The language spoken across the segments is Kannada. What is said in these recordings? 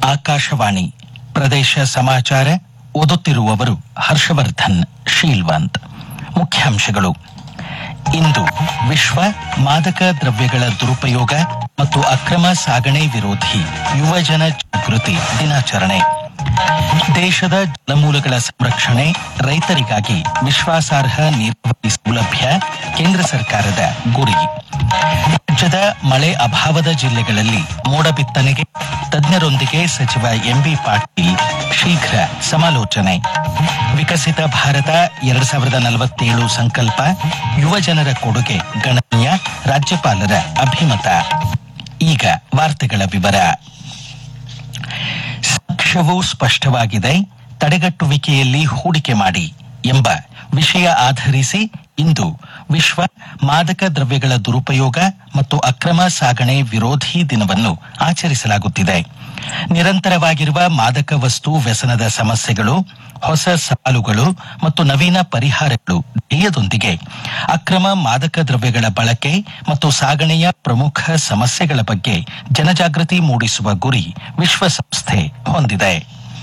ಆಕಾಶವಾಣಿ ಪ್ರದೇಶ ಸಮಾಚಾರ ಓದುತ್ತಿರುವವರು ಹರ್ಷವರ್ಧನ್ ಶೀಲ್ವಂತ್ ಮುಖ್ಯಾಂಶಗಳು ಇಂದು ವಿಶ್ವ ಮಾದಕ ದ್ರವ್ಯಗಳ ದುರುಪಯೋಗ ಮತ್ತು ಅಕ್ರಮ ಸಾಗಣೆ ವಿರೋಧಿ ಯುವಜನ ಜಾಗೃತಿ ದಿನಾಚರಣೆ ದೇಶದ ಜಲಮೂಲಗಳ ಸಂರಕ್ಷಣೆ ರೈತರಿಗಾಗಿ ವಿಶ್ವಾಸಾರ್ಹ ನೀರಾವರಿ ಸೌಲಭ್ಯ ಕೇಂದ್ರ ಸರ್ಕಾರದ ಗುರಿ ರಾಜ್ಯದ ಮಳೆ ಅಭಾವದ ಜಿಲ್ಲೆಗಳಲ್ಲಿ ಮೋಡ ಬಿತ್ತನೆಗೆ ತಜ್ಞರೊಂದಿಗೆ ಸಚಿವ ಎಂಬಿ ಪಾಟೀಲ್ ಶೀಘ್ರ ಸಮಾಲೋಚನೆ ವಿಕಸಿತ ಭಾರತ ಎರಡ್ ಸಾವಿರದ ನಲವತ್ತೇಳು ಸಂಕಲ್ಪ ಯುವ ಜನರ ಕೊಡುಗೆ ಗಣನೀಯ ರಾಜ್ಯಪಾಲರ ಅಭಿಮತ ಈಗ ವಾರ್ತೆಗಳ ವಿವರ ಸಾಕ್ಷ್ಯವೂ ಸ್ಪಷ್ಟವಾಗಿದೆ ತಡೆಗಟ್ಟುವಿಕೆಯಲ್ಲಿ ಹೂಡಿಕೆ ಮಾಡಿ ಎಂಬ ವಿಷಯ ಆಧರಿಸಿ ಇಂದು ವಿಶ್ವ ಮಾದಕ ದ್ರವ್ಯಗಳ ದುರುಪಯೋಗ ಮತ್ತು ಅಕ್ರಮ ಸಾಗಣೆ ವಿರೋಧಿ ದಿನವನ್ನು ಆಚರಿಸಲಾಗುತ್ತಿದೆ ನಿರಂತರವಾಗಿರುವ ಮಾದಕ ವಸ್ತು ವ್ಯಸನದ ಸಮಸ್ಯೆಗಳು ಹೊಸ ಸವಾಲುಗಳು ಮತ್ತು ನವೀನ ಪರಿಹಾರಗಳು ಧ್ಯೇಯದೊಂದಿಗೆ ಅಕ್ರಮ ಮಾದಕ ದ್ರವ್ಯಗಳ ಬಳಕೆ ಮತ್ತು ಸಾಗಣೆಯ ಪ್ರಮುಖ ಸಮಸ್ಯೆಗಳ ಬಗ್ಗೆ ಜನಜಾಗೃತಿ ಮೂಡಿಸುವ ಗುರಿ ವಿಶ್ವಸಂಸ್ಥೆ ಹೊಂದಿದೆ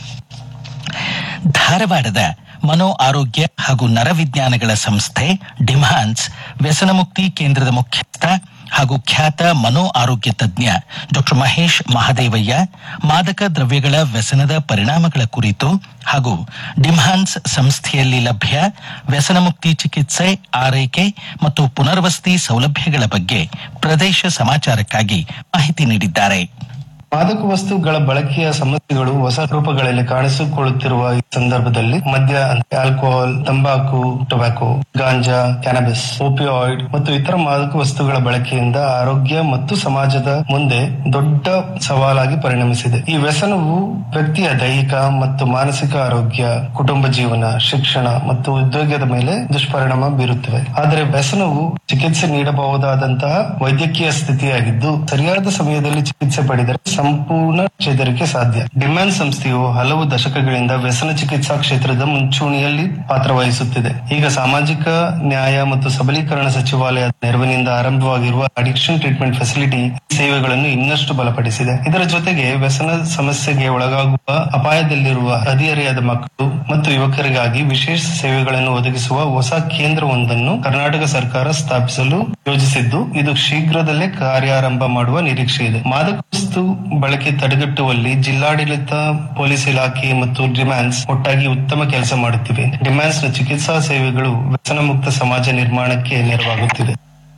ಧಾರವಾಡದ ಮನೋ ಆರೋಗ್ಯ ಹಾಗೂ ನರವಿಜ್ಞಾನಗಳ ಸಂಸ್ಥೆ ಡಿಮ್ಹಾನ್ಸ್ ವ್ಯಸನಮುಕ್ತಿ ಕೇಂದ್ರದ ಮುಖ್ಯಸ್ಥ ಹಾಗೂ ಖ್ಯಾತ ಮನೋ ಆರೋಗ್ಯ ತಜ್ಞ ಡಾಕ್ಟರ್ ಮಹೇಶ್ ಮಹದೇವಯ್ಯ ಮಾದಕ ದ್ರವ್ಯಗಳ ವ್ಯಸನದ ಪರಿಣಾಮಗಳ ಕುರಿತು ಹಾಗೂ ಡಿಮ್ಹಾನ್ಸ್ ಸಂಸ್ಥೆಯಲ್ಲಿ ಲಭ್ಯ ವ್ಯಸನಮುಕ್ತಿ ಚಿಕಿತ್ಸೆ ಆರೈಕೆ ಮತ್ತು ಪುನರ್ವಸತಿ ಸೌಲಭ್ಯಗಳ ಬಗ್ಗೆ ಪ್ರದೇಶ ಸಮಾಚಾರಕ್ಕಾಗಿ ಮಾಹಿತಿ ನೀಡಿದ್ದಾರೆ ಮಾದಕ ವಸ್ತುಗಳ ಬಳಕೆಯ ಸಮಸ್ಯೆಗಳು ಹೊಸ ರೂಪಗಳಲ್ಲಿ ಕಾಣಿಸಿಕೊಳ್ಳುತ್ತಿರುವ ಈ ಸಂದರ್ಭದಲ್ಲಿ ಮದ್ಯ ಆಲ್ಕೋಹಾಲ್ ತಂಬಾಕು ಟೊಬ್ಯಾಕೊ ಗಾಂಜಾ ಕ್ಯಾನಬಿಸ್ ಓಪಿಯಾಯ್ಡ್ ಮತ್ತು ಇತರ ಮಾದಕ ವಸ್ತುಗಳ ಬಳಕೆಯಿಂದ ಆರೋಗ್ಯ ಮತ್ತು ಸಮಾಜದ ಮುಂದೆ ದೊಡ್ಡ ಸವಾಲಾಗಿ ಪರಿಣಮಿಸಿದೆ ಈ ವ್ಯಸನವು ವ್ಯಕ್ತಿಯ ದೈಹಿಕ ಮತ್ತು ಮಾನಸಿಕ ಆರೋಗ್ಯ ಕುಟುಂಬ ಜೀವನ ಶಿಕ್ಷಣ ಮತ್ತು ಉದ್ಯೋಗದ ಮೇಲೆ ದುಷ್ಪರಿಣಾಮ ಬೀರುತ್ತವೆ ಆದರೆ ವ್ಯಸನವು ಚಿಕಿತ್ಸೆ ನೀಡಬಹುದಾದಂತಹ ವೈದ್ಯಕೀಯ ಸ್ಥಿತಿಯಾಗಿದ್ದು ಸರಿಯಾದ ಸಮಯದಲ್ಲಿ ಚಿಕಿತ್ಸೆ ಪಡೆದರೆ ಸಂಪೂರ್ಣ ಚೇತರಿಕೆ ಸಾಧ್ಯ ಡಿಮ್ಯಾನ್ ಸಂಸ್ಥೆಯು ಹಲವು ದಶಕಗಳಿಂದ ವ್ಯಸನ ಚಿಕಿತ್ಸಾ ಕ್ಷೇತ್ರದ ಮುಂಚೂಣಿಯಲ್ಲಿ ಪಾತ್ರ ವಹಿಸುತ್ತಿದೆ ಈಗ ಸಾಮಾಜಿಕ ನ್ಯಾಯ ಮತ್ತು ಸಬಲೀಕರಣ ಸಚಿವಾಲಯದ ನೆರವಿನಿಂದ ಆರಂಭವಾಗಿರುವ ಅಡಿಕ್ಷನ್ ಟ್ರೀಟ್ಮೆಂಟ್ ಫೆಸಿಲಿಟಿ ಸೇವೆಗಳನ್ನು ಇನ್ನಷ್ಟು ಬಲಪಡಿಸಿದೆ ಇದರ ಜೊತೆಗೆ ವ್ಯಸನ ಸಮಸ್ಯೆಗೆ ಒಳಗಾಗುವ ಅಪಾಯದಲ್ಲಿರುವ ಹದಿಹರೆಯದ ಮಕ್ಕಳು ಮತ್ತು ಯುವಕರಿಗಾಗಿ ವಿಶೇಷ ಸೇವೆಗಳನ್ನು ಒದಗಿಸುವ ಹೊಸ ಕೇಂದ್ರವೊಂದನ್ನು ಕರ್ನಾಟಕ ಸರ್ಕಾರ ಸ್ಥಾಪಿಸಲು ಯೋಜಿಸಿದ್ದು ಇದು ಶೀಘ್ರದಲ್ಲೇ ಕಾರ್ಯಾರಂಭ ಮಾಡುವ ನಿರೀಕ್ಷೆ ಇದೆ ಮಾದಕ ವಸ್ತು ಬಳಕೆ ತಡೆಗಟ್ಟುವಲ್ಲಿ ಜಿಲ್ಲಾಡಳಿತ ಪೊಲೀಸ್ ಇಲಾಖೆ ಮತ್ತು ಡಿಮ್ಯಾನ್ಸ್ ಒಟ್ಟಾಗಿ ಉತ್ತಮ ಕೆಲಸ ಮಾಡುತ್ತಿವೆ ಡಿಮ್ಯಾನ್ಸ್ ನ ಚಿಕಿತ್ಸಾ ಸೇವೆಗಳು ವ್ಯಸನ ಮುಕ್ತ ಸಮಾಜ ನಿರ್ಮಾಣಕ್ಕೆ ನೆರವಾಗುತ್ತಿದೆ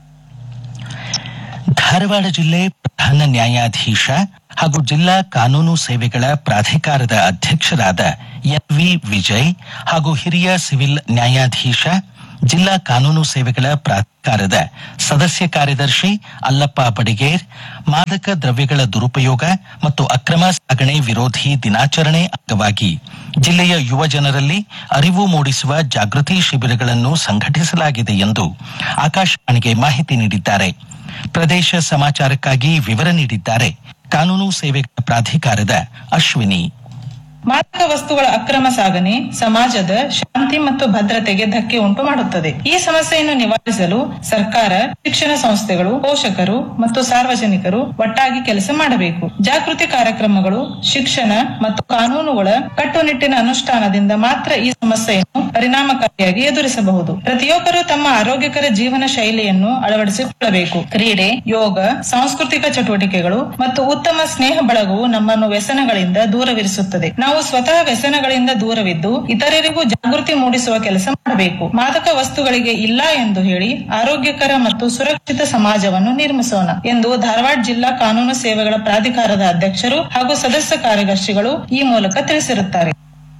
ಧಾರವಾಡ ಜಿಲ್ಲೆ ಪ್ರಧಾನ ನ್ಯಾಯಾಧೀಶ ಹಾಗೂ ಜಿಲ್ಲಾ ಕಾನೂನು ಸೇವೆಗಳ ಪ್ರಾಧಿಕಾರದ ಅಧ್ಯಕ್ಷರಾದ ಎನ್ವಿ ವಿಜಯ್ ಹಾಗೂ ಹಿರಿಯ ಸಿವಿಲ್ ನ್ಯಾಯಾಧೀಶ ಜಿಲ್ಲಾ ಕಾನೂನು ಸೇವೆಗಳ ಪ್ರಾಧಿಕಾರದ ಸದಸ್ಯ ಕಾರ್ಯದರ್ಶಿ ಅಲ್ಲಪ್ಪ ಬಡಿಗೇರ್ ಮಾದಕ ದ್ರವ್ಯಗಳ ದುರುಪಯೋಗ ಮತ್ತು ಅಕ್ರಮ ಸಾಗಣೆ ವಿರೋಧಿ ದಿನಾಚರಣೆ ಅಂಗವಾಗಿ ಜಿಲ್ಲೆಯ ಯುವ ಜನರಲ್ಲಿ ಅರಿವು ಮೂಡಿಸುವ ಜಾಗೃತಿ ಶಿಬಿರಗಳನ್ನು ಸಂಘಟಿಸಲಾಗಿದೆ ಎಂದು ಆಕಾಶವಾಣಿಗೆ ಮಾಹಿತಿ ನೀಡಿದ್ದಾರೆ ಪ್ರದೇಶ ಸಮಾಚಾರಕ್ಕಾಗಿ ವಿವರ ನೀಡಿದ್ದಾರೆ ಕಾನೂನು ಸೇವೆಗಳ ಪ್ರಾಧಿಕಾರದ ಅಶ್ವಿನಿ ಮಾದಕ ವಸ್ತುಗಳ ಅಕ್ರಮ ಸಾಗಣೆ ಸಮಾಜದ ಶಾಂತಿ ಮತ್ತು ಭದ್ರತೆಗೆ ಧಕ್ಕೆ ಉಂಟು ಮಾಡುತ್ತದೆ ಈ ಸಮಸ್ಯೆಯನ್ನು ನಿವಾರಿಸಲು ಸರ್ಕಾರ ಶಿಕ್ಷಣ ಸಂಸ್ಥೆಗಳು ಪೋಷಕರು ಮತ್ತು ಸಾರ್ವಜನಿಕರು ಒಟ್ಟಾಗಿ ಕೆಲಸ ಮಾಡಬೇಕು ಜಾಗೃತಿ ಕಾರ್ಯಕ್ರಮಗಳು ಶಿಕ್ಷಣ ಮತ್ತು ಕಾನೂನುಗಳ ಕಟ್ಟುನಿಟ್ಟಿನ ಅನುಷ್ಠಾನದಿಂದ ಮಾತ್ರ ಈ ಸಮಸ್ಯೆಯನ್ನು ಪರಿಣಾಮಕಾರಿಯಾಗಿ ಎದುರಿಸಬಹುದು ಪ್ರತಿಯೊಬ್ಬರು ತಮ್ಮ ಆರೋಗ್ಯಕರ ಜೀವನ ಶೈಲಿಯನ್ನು ಅಳವಡಿಸಿಕೊಳ್ಳಬೇಕು ಕ್ರೀಡೆ ಯೋಗ ಸಾಂಸ್ಕೃತಿಕ ಚಟುವಟಿಕೆಗಳು ಮತ್ತು ಉತ್ತಮ ಸ್ನೇಹ ಬಳಗವು ನಮ್ಮನ್ನು ವ್ಯಸನಗಳಿಂದ ದೂರವಿರಿಸುತ್ತದೆ ನಾವು ಸ್ವತಃ ವ್ಯಸನಗಳಿಂದ ದೂರವಿದ್ದು ಇತರರಿಗೂ ಜಾಗೃತಿ ಮೂಡಿಸುವ ಕೆಲಸ ಮಾಡಬೇಕು ಮಾದಕ ವಸ್ತುಗಳಿಗೆ ಇಲ್ಲ ಎಂದು ಹೇಳಿ ಆರೋಗ್ಯಕರ ಮತ್ತು ಸುರಕ್ಷಿತ ಸಮಾಜವನ್ನು ನಿರ್ಮಿಸೋಣ ಎಂದು ಧಾರವಾಡ ಜಿಲ್ಲಾ ಕಾನೂನು ಸೇವೆಗಳ ಪ್ರಾಧಿಕಾರದ ಅಧ್ಯಕ್ಷರು ಹಾಗೂ ಸದಸ್ಯ ಕಾರ್ಯದರ್ಶಿಗಳು ಈ ಮೂಲಕ ತಿಳಿಸಿರುತ್ತಾರೆ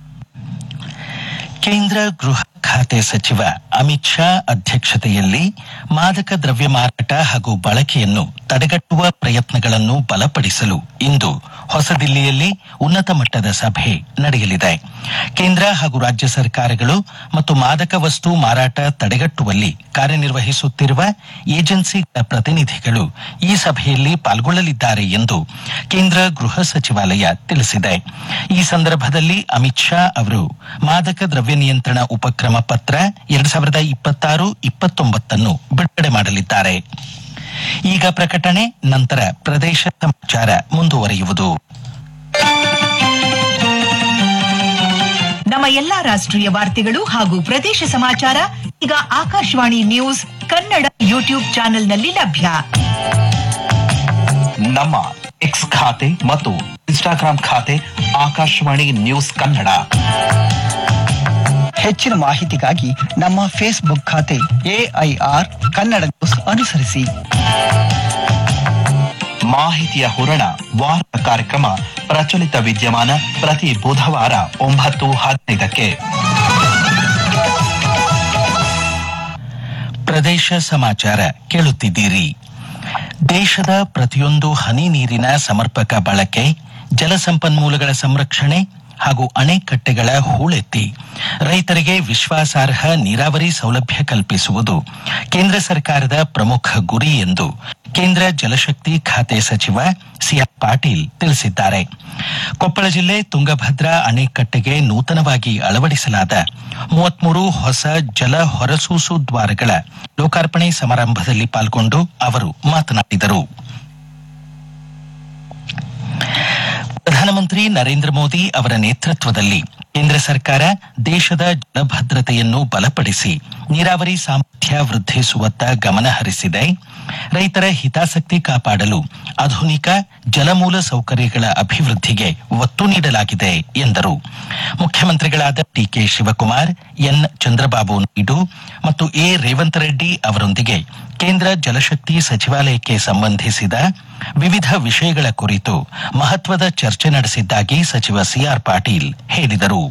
ಕೇಂದ್ರ ಗೃಹ ಖಾತೆ ಸಚಿವ ಅಮಿತ್ ಶಾ ಅಧ್ಯಕ್ಷತೆಯಲ್ಲಿ ಮಾದಕ ದ್ರವ್ಯ ಮಾರಾಟ ಹಾಗೂ ಬಳಕೆಯನ್ನು ತಡೆಗಟ್ಟುವ ಪ್ರಯತ್ನಗಳನ್ನು ಬಲಪಡಿಸಲು ಇಂದು ಹೊಸದಿಲ್ಲಿಯಲ್ಲಿ ಉನ್ನತ ಮಟ್ಟದ ಸಭೆ ನಡೆಯಲಿದೆ ಕೇಂದ್ರ ಹಾಗೂ ರಾಜ್ಯ ಸರ್ಕಾರಗಳು ಮತ್ತು ಮಾದಕ ವಸ್ತು ಮಾರಾಟ ತಡೆಗಟ್ಟುವಲ್ಲಿ ಕಾರ್ಯನಿರ್ವಹಿಸುತ್ತಿರುವ ಏಜೆನ್ಸಿಗಳ ಪ್ರತಿನಿಧಿಗಳು ಈ ಸಭೆಯಲ್ಲಿ ಪಾಲ್ಗೊಳ್ಳಲಿದ್ದಾರೆ ಎಂದು ಕೇಂದ್ರ ಗೃಹ ಸಚಿವಾಲಯ ತಿಳಿಸಿದೆ ಈ ಸಂದರ್ಭದಲ್ಲಿ ಅಮಿತ್ ಶಾ ಅವರು ಮಾದಕ ದ್ರವ್ಯ ನಿಯಂತ್ರಣ ಉಪಕ್ರಮ ಪತ್ರ ಎರಡ್ ಸಾವಿರದ ಇಪ್ಪತ್ತಾರು ಇಪ್ಪತ್ತೊಂಬತ್ತನ್ನು ಬಿಡುಗಡೆ ಮಾಡಲಿದ್ದಾರೆ ಈಗ ಪ್ರಕಟಣೆ ನಂತರ ಪ್ರದೇಶ ಸಮಾಚಾರ ಮುಂದುವರಿಯುವುದು ನಮ್ಮ ಎಲ್ಲಾ ರಾಷ್ಟ್ರೀಯ ವಾರ್ತೆಗಳು ಹಾಗೂ ಪ್ರದೇಶ ಸಮಾಚಾರ ಈಗ ಆಕಾಶವಾಣಿ ನ್ಯೂಸ್ ಕನ್ನಡ ಯೂಟ್ಯೂಬ್ ಚಾನೆಲ್ನಲ್ಲಿ ಲಭ್ಯ ನಮ್ಮ ಎಕ್ಸ್ ಖಾತೆ ಮತ್ತು ಇನ್ಸ್ಟಾಗ್ರಾಂ ಖಾತೆ ಆಕಾಶವಾಣಿ ನ್ಯೂಸ್ ಕನ್ನಡ ಹೆಚ್ಚಿನ ಮಾಹಿತಿಗಾಗಿ ನಮ್ಮ ಫೇಸ್ಬುಕ್ ಖಾತೆ ಎಐಆರ್ ಕನ್ನಡ ನ್ಯೂಸ್ ಅನುಸರಿಸಿ ಮಾಹಿತಿಯ ಹೂರಣ ವಾರದ ಕಾರ್ಯಕ್ರಮ ಪ್ರಚಲಿತ ವಿದ್ಯಮಾನ ಪ್ರತಿ ಬುಧವಾರ ಒಂಬತ್ತು ಹದಿನೈದಕ್ಕೆ ಪ್ರದೇಶ ಸಮಾಚಾರ ಕೇಳುತ್ತಿದ್ದೀರಿ ದೇಶದ ಪ್ರತಿಯೊಂದು ಹನಿ ನೀರಿನ ಸಮರ್ಪಕ ಬಳಕೆ ಜಲಸಂಪನ್ಮೂಲಗಳ ಸಂರಕ್ಷಣೆ ಹಾಗೂ ಅಣೆಕಟ್ಟೆಗಳ ಹೂಳೆತ್ತಿ ರೈತರಿಗೆ ವಿಶ್ವಾಸಾರ್ಹ ನೀರಾವರಿ ಸೌಲಭ್ಯ ಕಲ್ಪಿಸುವುದು ಕೇಂದ್ರ ಸರ್ಕಾರದ ಪ್ರಮುಖ ಗುರಿ ಎಂದು ಕೇಂದ್ರ ಜಲಶಕ್ತಿ ಖಾತೆ ಸಚಿವ ಸಿಆರ್ ಪಾಟೀಲ್ ತಿಳಿಸಿದ್ದಾರೆ ಕೊಪ್ಪಳ ಜಿಲ್ಲೆ ತುಂಗಭದ್ರಾ ಅಣೆಕಟ್ಟೆಗೆ ನೂತನವಾಗಿ ಅಳವಡಿಸಲಾದ ಮೂವತ್ಮೂರು ಹೊಸ ಜಲ ಹೊರಸೂಸು ದ್ವಾರಗಳ ಲೋಕಾರ್ಪಣೆ ಸಮಾರಂಭದಲ್ಲಿ ಪಾಲ್ಗೊಂಡು ಅವರು ಮಾತನಾಡಿದರು ಪ್ರಧಾನಮಂತ್ರಿ ನರೇಂದ್ರ ಮೋದಿ ಅವರ ನೇತೃತ್ವದಲ್ಲಿ ಕೇಂದ್ರ ಸರ್ಕಾರ ದೇಶದ ಜಲಭದ್ರತೆಯನ್ನು ಬಲಪಡಿಸಿ ನೀರಾವರಿ ಸಾಮರ್ಥ್ಯ ವೃದ್ಧಿಸುವತ್ತ ಗಮನ ಹರಿಸಿದೆ ರೈತರ ಹಿತಾಸಕ್ತಿ ಕಾಪಾಡಲು ಆಧುನಿಕ ಜಲಮೂಲ ಸೌಕರ್ಯಗಳ ಅಭಿವೃದ್ಧಿಗೆ ಒತ್ತು ನೀಡಲಾಗಿದೆ ಎಂದರು ಮುಖ್ಯಮಂತ್ರಿಗಳಾದ ಟಿಕೆ ಶಿವಕುಮಾರ್ ಎನ್ ಚಂದ್ರಬಾಬು ನಾಯ್ಡು ಮತ್ತು ಎ ರೇವಂತ್ ರೆಡ್ಡಿ ಅವರೊಂದಿಗೆ ಕೇಂದ್ರ ಜಲಶಕ್ತಿ ಸಚಿವಾಲಯಕ್ಕೆ ಸಂಬಂಧಿಸಿದ ವಿವಿಧ ವಿಷಯಗಳ ಕುರಿತು ಮಹತ್ವದ ಚರ್ಚೆ ನಡೆಸಿದ್ದಾಗಿ ಸಚಿವ ಸಿಆರ್ ಪಾಟೀಲ್ ಹೇಳಿದರು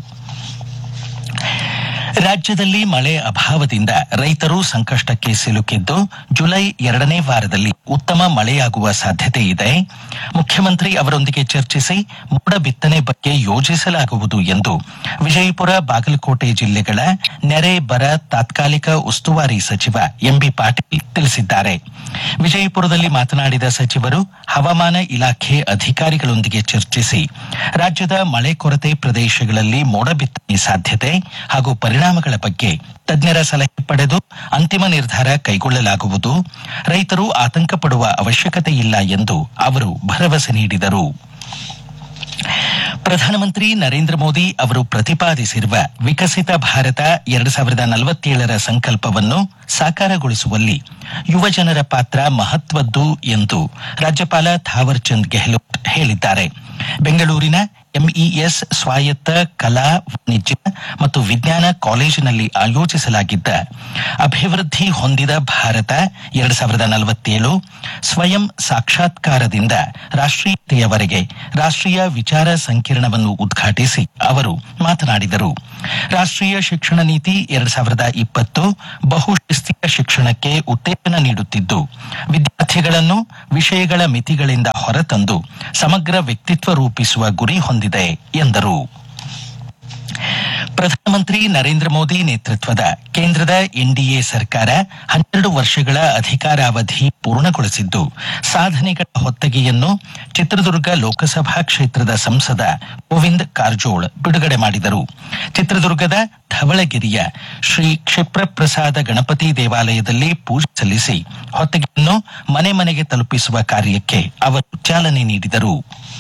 ರಾಜ್ಯದಲ್ಲಿ ಮಳೆ ಅಭಾವದಿಂದ ರೈತರು ಸಂಕಷ್ಟಕ್ಕೆ ಸಿಲುಕಿದ್ದು ಜುಲೈ ಎರಡನೇ ವಾರದಲ್ಲಿ ಉತ್ತಮ ಮಳೆಯಾಗುವ ಸಾಧ್ಯತೆ ಇದೆ ಮುಖ್ಯಮಂತ್ರಿ ಅವರೊಂದಿಗೆ ಚರ್ಚಿಸಿ ಮೋಡ ಬಿತ್ತನೆ ಬಗ್ಗೆ ಯೋಜಿಸಲಾಗುವುದು ಎಂದು ವಿಜಯಪುರ ಬಾಗಲಕೋಟೆ ಜಿಲ್ಲೆಗಳ ನೆರೆ ಬರ ತಾತ್ಕಾಲಿಕ ಉಸ್ತುವಾರಿ ಸಚಿವ ಎಂಬಿ ಪಾಟೀಲ್ ತಿಳಿಸಿದ್ದಾರೆ ವಿಜಯಪುರದಲ್ಲಿ ಮಾತನಾಡಿದ ಸಚಿವರು ಹವಾಮಾನ ಇಲಾಖೆ ಅಧಿಕಾರಿಗಳೊಂದಿಗೆ ಚರ್ಚಿಸಿ ರಾಜ್ಯದ ಮಳೆ ಕೊರತೆ ಪ್ರದೇಶಗಳಲ್ಲಿ ಮೋಡ ಬಿತ್ತನೆ ಸಾಧ್ಯತೆ ಹಾಗೂ ಪರಿಣಾಮಗಳ ಬಗ್ಗೆ ತಜ್ಞರ ಸಲಹೆ ಪಡೆದು ಅಂತಿಮ ನಿರ್ಧಾರ ಕೈಗೊಳ್ಳಲಾಗುವುದು ರೈತರು ಆತಂಕ ಪಡುವ ಅವಶ್ಯಕತೆ ಇಲ್ಲ ಎಂದು ಅವರು ಭರವಸೆ ನೀಡಿದರು ಪ್ರಧಾನಮಂತ್ರಿ ನರೇಂದ್ರ ಮೋದಿ ಅವರು ಪ್ರತಿಪಾದಿಸಿರುವ ವಿಕಸಿತ ಭಾರತ ಎರಡು ಸಾವಿರದ ನಲವತ್ತೇಳರ ಸಂಕಲ್ಪವನ್ನು ಸಾಕಾರಗೊಳಿಸುವಲ್ಲಿ ಯುವಜನರ ಪಾತ್ರ ಮಹತ್ವದ್ದು ಎಂದು ರಾಜ್ಯಪಾಲ ಥಾವರ್ ಚಂದ್ ಗೆಹ್ಲೋಟ್ ಹೇಳಿದ್ದಾರೆ ಬೆಂಗಳೂರಿನ ಎಂಇಎಸ್ ಸ್ವಾಯತ್ತ ಕಲಾ ವಾಣಿಜ್ಯ ಮತ್ತು ವಿಜ್ಞಾನ ಕಾಲೇಜಿನಲ್ಲಿ ಆಯೋಜಿಸಲಾಗಿದ್ದ ಅಭಿವೃದ್ಧಿ ಹೊಂದಿದ ಭಾರತ ಎರಡು ಸಾವಿರದ ನಲವತ್ತೇಳು ಸ್ವಯಂ ಸಾಕ್ಷಾತ್ಕಾರದಿಂದ ರಾಷ್ಟ್ರೀಯತೆಯವರೆಗೆ ರಾಷ್ಟ್ರೀಯ ವಿಚಾರ ಸಂಕಿರಣವನ್ನು ಉದ್ಘಾಟಿಸಿ ಅವರು ಮಾತನಾಡಿದರು ರಾಷ್ಟ್ರೀಯ ಶಿಕ್ಷಣ ನೀತಿ ಎರಡು ಸಾವಿರದ ಇಪ್ಪತ್ತು ಬಹುಶಿಸ್ತೀಯ ಶಿಕ್ಷಣಕ್ಕೆ ಉತ್ತೇಜನ ನೀಡುತ್ತಿದ್ದು ವಿದ್ಯಾರ್ಥಿಗಳನ್ನು ವಿಷಯಗಳ ಮಿತಿಗಳಿಂದ ಹೊರತಂದು ಸಮಗ್ರ ವ್ಯಕ್ತಿತ್ವ ರೂಪಿಸುವ ಗುರಿ ಹೊಂದಿದೆ ಎಂದರು ಪ್ರಧಾನಮಂತ್ರಿ ನರೇಂದ್ರ ಮೋದಿ ನೇತೃತ್ವದ ಕೇಂದ್ರದ ಎನ್ಡಿಎ ಸರ್ಕಾರ ಹನ್ನೆರಡು ವರ್ಷಗಳ ಅಧಿಕಾರಾವಧಿ ಪೂರ್ಣಗೊಳಿಸಿದ್ದು ಸಾಧನೆಗಳ ಹೊತ್ತಗೆಯನ್ನು ಚಿತ್ರದುರ್ಗ ಲೋಕಸಭಾ ಕ್ಷೇತ್ರದ ಸಂಸದ ಗೋವಿಂದ್ ಕಾರಜೋಳ್ ಬಿಡುಗಡೆ ಮಾಡಿದರು ಚಿತ್ರದುರ್ಗದ ಧವಳಗಿರಿಯ ಶ್ರೀ ಕ್ಷಿಪ್ರ ಪ್ರಸಾದ ಗಣಪತಿ ದೇವಾಲಯದಲ್ಲಿ ಪೂಜೆ ಸಲ್ಲಿಸಿ ಹೊತ್ತಗೆಯನ್ನು ಮನೆ ಮನೆಗೆ ತಲುಪಿಸುವ ಕಾರ್ಯಕ್ಕೆ ಅವರು ಚಾಲನೆ ನೀಡಿದರು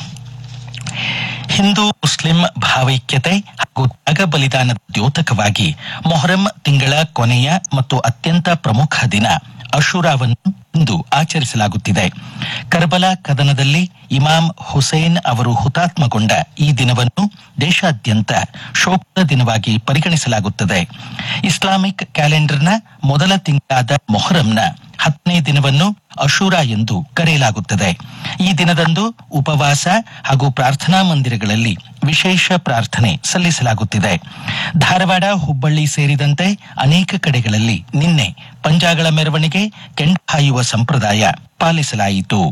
ಹಿಂದೂ ಮುಸ್ಲಿಂ ಭಾವೈಕ್ಯತೆ ಹಾಗೂ ತ್ಯಾಗ ಬಲಿದಾನದ ದ್ಯೋತಕವಾಗಿ ಮೊಹರಂ ತಿಂಗಳ ಕೊನೆಯ ಮತ್ತು ಅತ್ಯಂತ ಪ್ರಮುಖ ದಿನ ಅಶುರಾವನ್ನು ಇಂದು ಆಚರಿಸಲಾಗುತ್ತಿದೆ ಕರ್ಬಲಾ ಕದನದಲ್ಲಿ ಇಮಾಮ್ ಹುಸೇನ್ ಅವರು ಹುತಾತ್ಮಗೊಂಡ ಈ ದಿನವನ್ನು ದೇಶಾದ್ಯಂತ ಶೋಕದ ದಿನವಾಗಿ ಪರಿಗಣಿಸಲಾಗುತ್ತದೆ ಇಸ್ಲಾಮಿಕ್ ಕ್ಯಾಲೆಂಡರ್ನ ಮೊದಲ ತಿಂಗಳಾದ ಮೊಹರಂನ ಹತ್ತನೇ ದಿನವನ್ನು ಅಶೂರ ಎಂದು ಕರೆಯಲಾಗುತ್ತದೆ ಈ ದಿನದಂದು ಉಪವಾಸ ಹಾಗೂ ಪ್ರಾರ್ಥನಾ ಮಂದಿರಗಳಲ್ಲಿ ವಿಶೇಷ ಪ್ರಾರ್ಥನೆ ಸಲ್ಲಿಸಲಾಗುತ್ತಿದೆ ಧಾರವಾಡ ಹುಬ್ಬಳ್ಳಿ ಸೇರಿದಂತೆ ಅನೇಕ ಕಡೆಗಳಲ್ಲಿ ನಿನ್ನೆ ಪಂಜಾಗಳ ಮೆರವಣಿಗೆ ಕೆಂಡ ಹಾಯುವ ಸಂಪ್ರದಾಯ ಪಾಲಿಸಲಾಯಿತು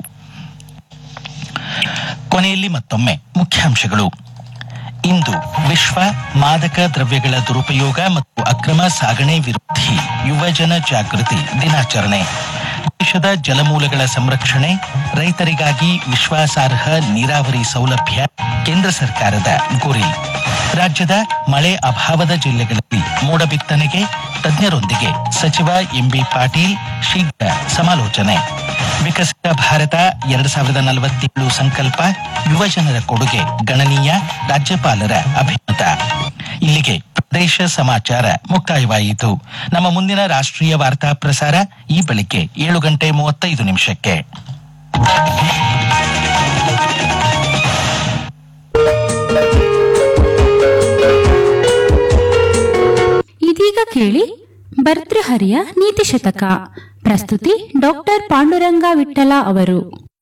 ಕೊನೆಯಲ್ಲಿ ಮತ್ತೊಮ್ಮೆ ಮುಖ್ಯಾಂಶಗಳು ಇಂದು ವಿಶ್ವ ಮಾದಕ ದ್ರವ್ಯಗಳ ದುರುಪಯೋಗ ಮತ್ತು ಅಕ್ರಮ ಸಾಗಣೆ ವಿರೋಧಿ ಯುವಜನ ಜಾಗೃತಿ ದಿನಾಚರಣೆ ದೇಶದ ಜಲಮೂಲಗಳ ಸಂರಕ್ಷಣೆ ರೈತರಿಗಾಗಿ ವಿಶ್ವಾಸಾರ್ಹ ನೀರಾವರಿ ಸೌಲಭ್ಯ ಕೇಂದ್ರ ಸರ್ಕಾರದ ಗುರಿ ರಾಜ್ಯದ ಮಳೆ ಅಭಾವದ ಜಿಲ್ಲೆಗಳಲ್ಲಿ ಮೋಡ ಬಿತ್ತನೆಗೆ ತಜ್ಞರೊಂದಿಗೆ ಸಚಿವ ಎಂಬಿ ಪಾಟೀಲ್ ಶೀಘ್ರ ಸಮಾಲೋಚನೆ ವಿಕಸಿತ ಭಾರತ ಎರಡು ಸಾವಿರದ ನಲವತ್ತೇಳು ಸಂಕಲ್ಪ ಯುವಜನರ ಕೊಡುಗೆ ಗಣನೀಯ ರಾಜ್ಯಪಾಲರ ಅಭಿಮತ ಇಲ್ಲಿಗೆ ಪ್ರದೇಶ ಸಮಾಚಾರ ಮುಕ್ತಾಯವಾಯಿತು ನಮ್ಮ ಮುಂದಿನ ರಾಷ್ಟ್ರೀಯ ವಾರ್ತಾ ಪ್ರಸಾರ ಈ ಬೆಳಿಗ್ಗೆ ಏಳು ಗಂಟೆ ಮೂವತ್ತೈದು ನಿಮಿಷಕ್ಕೆ ಇದೀಗ ಕೇಳಿ ಭರ್ತೃಹರಿಯ ನೀತಿ ಶತಕ ಪ್ರಸ್ತುತಿ ಡಾಕ್ಟರ್ ಪಾಂಡುರಂಗ ವಿಠಲ ಅವರು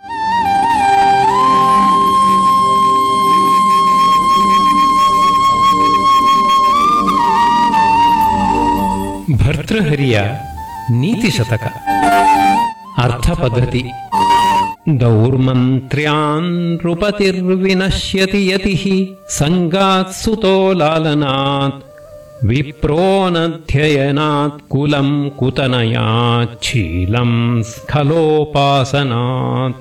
ಭರ್ತೃಹರಿಯ ನೀತಿ ಶತಕ ಅರ್ಥ ಪದ್ಧತಿ ದೌರ್ಮಂತ್ರ್ಯಾನ್ ನೃಪತಿರ್ವಿನಶ್ಯತಿ ಯತಿಃ ಸಂಗಾತ್ ಸುತೋ ಲಾಲನಾತ್ ವಿಪ್ರೋನಧ್ಯಯನಾತ್ ಕುಲಂ ಕುತನಯಾತ್ ಶೀಲಂ ಸ್ಖಲೋಪಾಸನಾತ್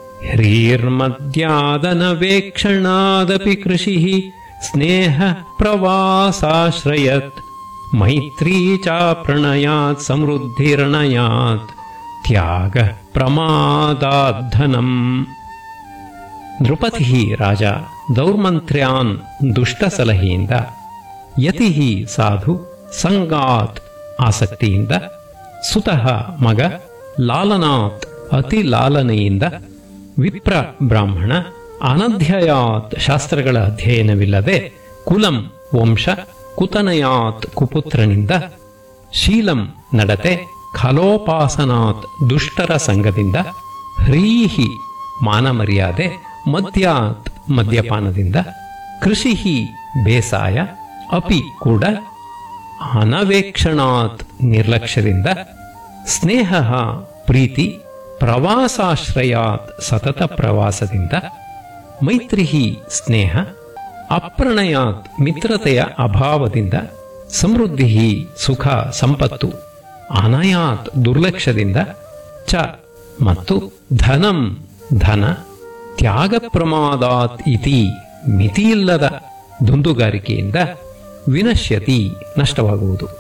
ह्रीर्मद्यादनवेक्षणादपि कृषिः स्नेहः प्रवासाश्रयत् मैत्री चाप्रणयात् समृद्धिर्णयात् त्यागः प्रमादाद्धनम् ನೃಪತಿ ರಾಜ ದೌರ್ಮಂತ್ರ್ಯಾನ್ ದುಷ್ಟ ಸಲಹೆಯಿಂದ ಯತಿ ಸಾಧು ಸಂಗಾತ್ ಆಸಕ್ತಿಯಿಂದ ಸುತಃ ಮಗ ಲಾಲನಾತ್ ಅತಿ ಲಾಲನೆಯಿಂದ ವಿಪ್ರ ಬ್ರಾಹ್ಮಣ ಅನಧ್ಯಯಾತ್ ಶಾಸ್ತ್ರಗಳ ಅಧ್ಯಯನವಿಲ್ಲದೆ ಕುಲಂ ವಂಶ ಕುತನಯಾತ್ ಕುಪುತ್ರನಿಂದ ಶೀಲಂ ನಡತೆ ಖಲೋಪಾಸನಾತ್ ದುಷ್ಟರ ಸಂಘದಿಂದ ಹ್ರೀಹಿ ಮಾನಮರ್ಯಾದೆ ಮದ್ಯಾತ್ ಮದ್ಯಪಾನದಿಂದ ಕೃಷಿ ಬೇಸಾಯ ಅಪಿ ಕೂಡ ಅನವೇಕ್ಷಣಾತ್ ನಿರ್ಲಕ್ಷ್ಯದಿಂದ ಸ್ನೇಹ ಪ್ರೀತಿ ಪ್ರವಾಸಾಶ್ರಯಾತ್ ಸತತ ಪ್ರವಾಸದಿಂದ ಮೈತ್ರಿ ಸ್ನೇಹ ಅಪ್ರಣಯಾತ್ ಮಿತ್ರತೆಯ ಅಭಾವದಿಂದ ಸಮೃದ್ಧಿ ಸುಖ ಸಂಪತ್ತು ಅನಯಾತ್ ದುರ್ಲಕ್ಷ್ಯದಿಂದ ಚ ಮತ್ತು ಧನಂ ಧನ ತ್ಯಾಗ ಪ್ರಮಾದಾತ್ ಇತಿ ಮಿತಿಯಿಲ್ಲದ ದುಂದುಗಾರಿಕೆಯಿಂದ ವಿನಶ್ಯತಿ ನಷ್ಟವಾಗುವುದು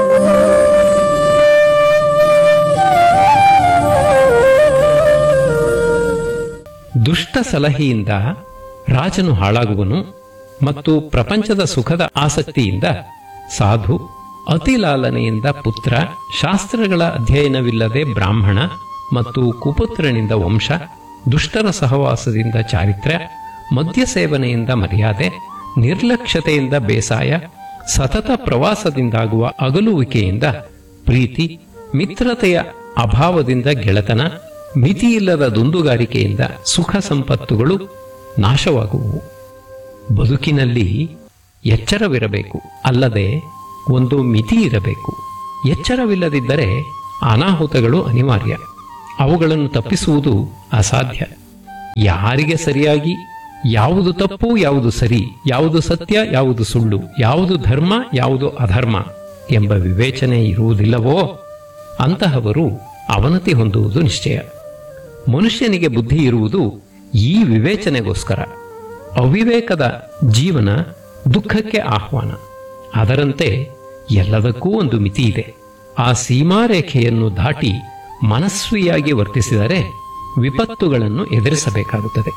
ದುಷ್ಟ ಸಲಹೆಯಿಂದ ರಾಜನು ಹಾಳಾಗುವನು ಮತ್ತು ಪ್ರಪಂಚದ ಸುಖದ ಆಸಕ್ತಿಯಿಂದ ಸಾಧು ಅತಿಲಾಲನೆಯಿಂದ ಪುತ್ರ ಶಾಸ್ತ್ರಗಳ ಅಧ್ಯಯನವಿಲ್ಲದೆ ಬ್ರಾಹ್ಮಣ ಮತ್ತು ಕುಪುತ್ರನಿಂದ ವಂಶ ದುಷ್ಟರ ಸಹವಾಸದಿಂದ ಚಾರಿತ್ರ್ಯ ಮದ್ಯ ಸೇವನೆಯಿಂದ ಮರ್ಯಾದೆ ನಿರ್ಲಕ್ಷ್ಯತೆಯಿಂದ ಬೇಸಾಯ ಸತತ ಪ್ರವಾಸದಿಂದಾಗುವ ಅಗಲುವಿಕೆಯಿಂದ ಪ್ರೀತಿ ಮಿತ್ರತೆಯ ಅಭಾವದಿಂದ ಗೆಳೆತನ ಮಿತಿಯಿಲ್ಲದ ದುಂದುಗಾರಿಕೆಯಿಂದ ಸುಖ ಸಂಪತ್ತುಗಳು ನಾಶವಾಗುವು ಬದುಕಿನಲ್ಲಿ ಎಚ್ಚರವಿರಬೇಕು ಅಲ್ಲದೆ ಒಂದು ಮಿತಿ ಇರಬೇಕು ಎಚ್ಚರವಿಲ್ಲದಿದ್ದರೆ ಅನಾಹುತಗಳು ಅನಿವಾರ್ಯ ಅವುಗಳನ್ನು ತಪ್ಪಿಸುವುದು ಅಸಾಧ್ಯ ಯಾರಿಗೆ ಸರಿಯಾಗಿ ಯಾವುದು ತಪ್ಪು ಯಾವುದು ಸರಿ ಯಾವುದು ಸತ್ಯ ಯಾವುದು ಸುಳ್ಳು ಯಾವುದು ಧರ್ಮ ಯಾವುದು ಅಧರ್ಮ ಎಂಬ ವಿವೇಚನೆ ಇರುವುದಿಲ್ಲವೋ ಅಂತಹವರು ಅವನತಿ ಹೊಂದುವುದು ನಿಶ್ಚಯ ಮನುಷ್ಯನಿಗೆ ಬುದ್ಧಿ ಇರುವುದು ಈ ವಿವೇಚನೆಗೋಸ್ಕರ ಅವಿವೇಕದ ಜೀವನ ದುಃಖಕ್ಕೆ ಆಹ್ವಾನ ಅದರಂತೆ ಎಲ್ಲದಕ್ಕೂ ಒಂದು ಮಿತಿ ಇದೆ ಆ ಸೀಮಾರೇಖೆಯನ್ನು ದಾಟಿ ಮನಸ್ವಿಯಾಗಿ ವರ್ತಿಸಿದರೆ ವಿಪತ್ತುಗಳನ್ನು ಎದುರಿಸಬೇಕಾಗುತ್ತದೆ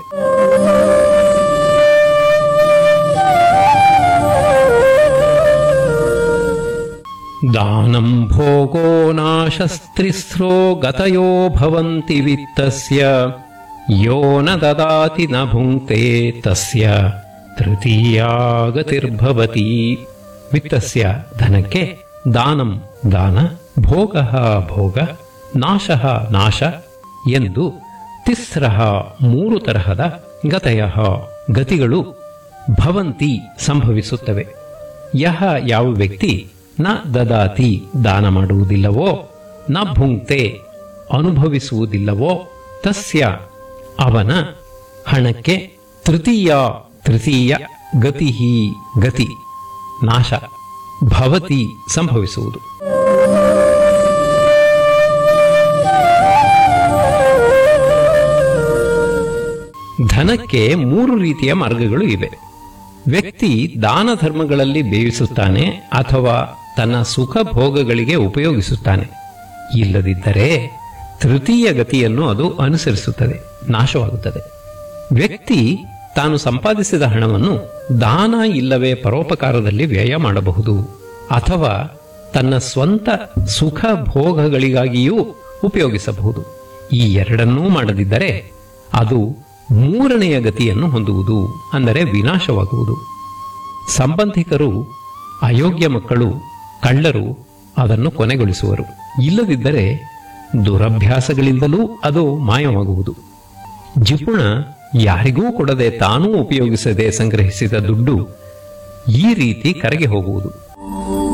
दानं भोगो नाशस्त्रिस्रो गतयो भवन्ति वित्तस्य यो न ददाति न भुङ्क्ते तस्य तृतीया गतिर्भवति ವಿತ್ತಸ್ಯ ಧನಕ್ಕೆ ದಾನಂ ದಾನ ಭೋಗ ಭೋಗ ನಾಶ ನಾಶ ಎಂದು ತಿಸ್ರಃ ಮೂರು ತರಹದ ಗತಯ ಗತಿಗಳು ಭವಂತಿ ಸಂಭವಿಸುತ್ತವೆ ಯಹ ಯಾವ ವ್ಯಕ್ತಿ ನ ದದಾತಿ ದಾನ ಮಾಡುವುದಿಲ್ಲವೋ ನ ಭುಂಕ್ತೆ ಅನುಭವಿಸುವುದಿಲ್ಲವೋ ತಸ್ಯ ಅವನ ಹಣಕ್ಕೆ ತೃತೀಯ ತೃತೀಯ ಗತಿ ಗತಿ ನಾಶ ಭವತಿ ಸಂಭವಿಸುವುದು ಧನಕ್ಕೆ ಮೂರು ರೀತಿಯ ಮಾರ್ಗಗಳು ಇವೆ ವ್ಯಕ್ತಿ ದಾನ ಧರ್ಮಗಳಲ್ಲಿ ಬೇಯಿಸುತ್ತಾನೆ ಅಥವಾ ತನ್ನ ಸುಖ ಭೋಗಗಳಿಗೆ ಉಪಯೋಗಿಸುತ್ತಾನೆ ಇಲ್ಲದಿದ್ದರೆ ತೃತೀಯ ಗತಿಯನ್ನು ಅದು ಅನುಸರಿಸುತ್ತದೆ ನಾಶವಾಗುತ್ತದೆ ವ್ಯಕ್ತಿ ತಾನು ಸಂಪಾದಿಸಿದ ಹಣವನ್ನು ದಾನ ಇಲ್ಲವೇ ಪರೋಪಕಾರದಲ್ಲಿ ವ್ಯಯ ಮಾಡಬಹುದು ಅಥವಾ ತನ್ನ ಸ್ವಂತ ಸುಖ ಭೋಗಗಳಿಗಾಗಿಯೂ ಉಪಯೋಗಿಸಬಹುದು ಈ ಎರಡನ್ನೂ ಮಾಡದಿದ್ದರೆ ಅದು ಮೂರನೆಯ ಗತಿಯನ್ನು ಹೊಂದುವುದು ಅಂದರೆ ವಿನಾಶವಾಗುವುದು ಸಂಬಂಧಿಕರು ಅಯೋಗ್ಯ ಮಕ್ಕಳು ಕಳ್ಳರು ಅದನ್ನು ಕೊನೆಗೊಳಿಸುವರು ಇಲ್ಲದಿದ್ದರೆ ದುರಭ್ಯಾಸಗಳಿಂದಲೂ ಅದು ಮಾಯವಾಗುವುದು ಜಿಪುಣ ಯಾರಿಗೂ ಕೊಡದೆ ತಾನೂ ಉಪಯೋಗಿಸದೆ ಸಂಗ್ರಹಿಸಿದ ದುಡ್ಡು ಈ ರೀತಿ ಕರಗಿ ಹೋಗುವುದು